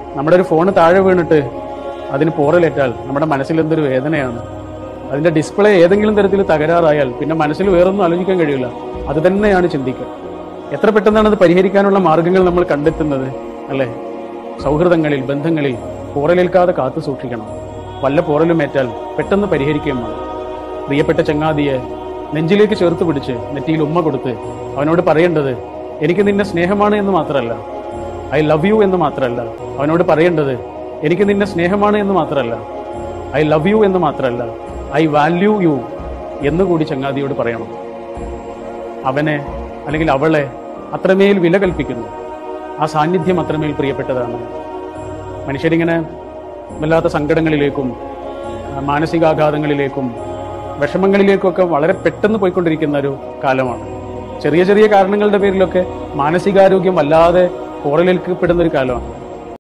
നമ്മുടെ ഒരു ഫോൺ താഴെ വീണിട്ട് അതിന് പോറലേറ്റാൽ നമ്മുടെ മനസ്സിൽ എന്തൊരു വേദനയാണ് അതിന്റെ ഡിസ്പ്ലേ ഏതെങ്കിലും തരത്തിൽ തകരാറായാൽ പിന്നെ മനസ്സിൽ വേറൊന്നും ആലോചിക്കാൻ കഴിയില്ല അത് തന്നെയാണ് ചിന്തിക്കുക എത്ര പെട്ടെന്നാണ് അത് പരിഹരിക്കാനുള്ള മാർഗങ്ങൾ നമ്മൾ കണ്ടെത്തുന്നത് അല്ലേ സൗഹൃദങ്ങളിൽ ബന്ധങ്ങളിൽ പോറലേൽക്കാതെ കാത്തു സൂക്ഷിക്കണം വല്ല പോറലുമേറ്റാൽ പെട്ടെന്ന് പരിഹരിക്കുകയും വേണം പ്രിയപ്പെട്ട ചങ്ങാതിയെ നെഞ്ചിലേക്ക് ചേർത്ത് പിടിച്ച് നെറ്റിയിൽ ഉമ്മ കൊടുത്ത് അവനോട് പറയേണ്ടത് എനിക്ക് നിന്നെ സ്നേഹമാണ് എന്ന് മാത്രമല്ല ഐ ലവ് യു എന്ന് മാത്രമല്ല അവനോട് പറയേണ്ടത് എനിക്ക് നിന്നെ സ്നേഹമാണ് എന്ന് മാത്രമല്ല ഐ ലവ് യു എന്ന് മാത്രമല്ല ഐ വാല്യൂ യു എന്ന് കൂടി ചങ്ങാതിയോട് പറയണം അവനെ അല്ലെങ്കിൽ അവളെ അത്രമേൽ വില കൽപ്പിക്കുന്നു ആ സാന്നിധ്യം അത്രമേൽ പ്രിയപ്പെട്ടതാണ് മനുഷ്യരിങ്ങനെ വല്ലാത്ത സങ്കടങ്ങളിലേക്കും ആ, മാനസികാഘാതങ്ങളിലേക്കും വിഷമങ്ങളിലേക്കൊക്കെ വളരെ പെട്ടെന്ന് പോയിക്കൊണ്ടിരിക്കുന്ന ഒരു കാലമാണ് ചെറിയ ചെറിയ കാരണങ്ങളുടെ പേരിലൊക്കെ മാനസികാരോഗ്യം വല്ലാതെ പോറലേൽക്കപ്പെടുന്ന ഒരു കാലമാണ്